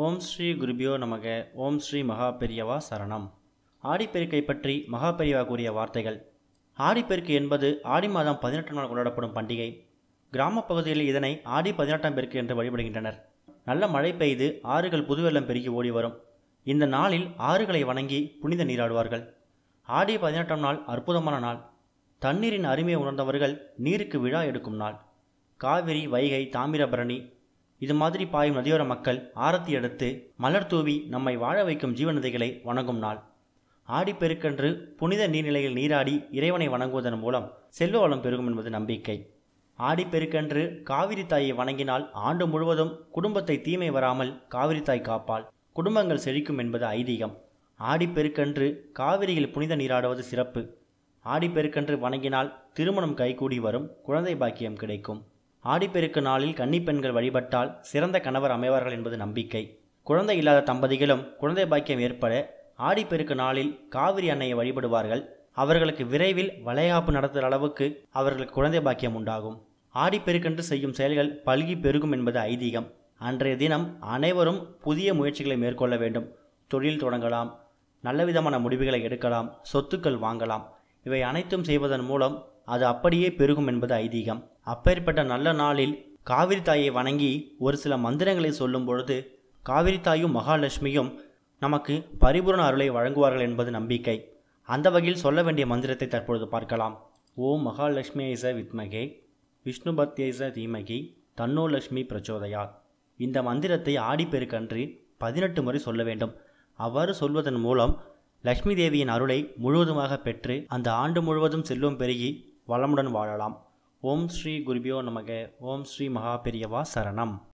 ஓம் ஸ்ரீ குருபியோ நமக ஓம் ஸ்ரீ மகா பெரியவா சரணம் ஆடிப்பெருக்கை பற்றி மகா பெரியவா கூறிய வார்த்தைகள் ஆடிப்பெருக்கு என்பது ஆடி மாதம் பதினெட்டு நாள் கொண்டாடப்படும் பண்டிகை கிராமப் பகுதிகளில் இதனை ஆடி பதினெட்டாம் பெருக்கு என்று வழிபடுகின்றனர் நல்ல மழை பெய்து ஆறுகள் புதுவெள்ளம் பெருகி ஓடி வரும் இந்த நாளில் ஆறுகளை வணங்கி புனித நீராடுவார்கள் ஆடி பதினெட்டாம் நாள் அற்புதமான நாள் தண்ணீரின் அருமையை உணர்ந்தவர்கள் நீருக்கு விழா எடுக்கும் நாள் காவிரி வைகை தாமிரபரணி இது மாதிரி பாயும் நதியோர மக்கள் ஆரத்தி எடுத்து மலர் தூவி நம்மை வாழ வைக்கும் ஜீவநதிகளை வணங்கும் நாள் ஆடிப்பெருக்கன்று புனித நீர்நிலையில் நீராடி இறைவனை வணங்குவதன் மூலம் செல்வ வளம் பெருகும் என்பது நம்பிக்கை ஆடிப்பெருக்கன்று காவிரி தாயை வணங்கினால் ஆண்டு முழுவதும் குடும்பத்தை தீமை வராமல் காவிரி தாய் காப்பாள் குடும்பங்கள் செழிக்கும் என்பது ஐதீகம் ஆடிப்பெருக்கன்று காவிரியில் புனித நீராடுவது சிறப்பு ஆடிப்பெருக்கன்று வணங்கினால் திருமணம் கைகூடி வரும் குழந்தை பாக்கியம் கிடைக்கும் ஆடிப்பெருக்கு நாளில் கன்னிப்பெண்கள் வழிபட்டால் சிறந்த கணவர் அமைவார்கள் என்பது நம்பிக்கை குழந்தை இல்லாத தம்பதிகளும் குழந்தை பாக்கியம் ஏற்பட ஆடிப்பெருக்கு நாளில் காவிரி அன்னையை வழிபடுவார்கள் அவர்களுக்கு விரைவில் வளைகாப்பு நடத்துகிற அளவுக்கு அவர்களுக்கு குழந்தை பாக்கியம் உண்டாகும் ஆடிப்பெருக்கென்று செய்யும் செயல்கள் பல்கி பெருகும் என்பது ஐதீகம் அன்றைய தினம் அனைவரும் புதிய முயற்சிகளை மேற்கொள்ள வேண்டும் தொழில் தொடங்கலாம் நல்லவிதமான முடிவுகளை எடுக்கலாம் சொத்துக்கள் வாங்கலாம் இவை அனைத்தும் செய்வதன் மூலம் அது அப்படியே பெருகும் என்பது ஐதீகம் அப்பேற்பட்ட நல்ல நாளில் காவிரி தாயை வணங்கி ஒரு சில மந்திரங்களை சொல்லும் பொழுது காவிரி தாயும் மகாலட்சுமியும் நமக்கு பரிபூரண அருளை வழங்குவார்கள் என்பது நம்பிக்கை அந்த வகையில் சொல்ல வேண்டிய மந்திரத்தை தற்பொழுது பார்க்கலாம் ஓம் மகாலட்சுமியைச வித்மகே விஷ்ணுபத்யைச தீமகி தன்னோ லட்சுமி பிரச்சோதயா இந்த மந்திரத்தை ஆடிப்பெருக்கன்று பதினெட்டு முறை சொல்ல வேண்டும் அவ்வாறு சொல்வதன் மூலம் லக்ஷ்மி தேவியின் அருளை முழுவதுமாக பெற்று அந்த ஆண்டு முழுவதும் செல்வம் பெருகி வளமுடன் வாழலாம் ஓம் ஸ்ரீ குருபியோ நமக ஓம் ஸ்ரீ மகா பெரியவா சரணம்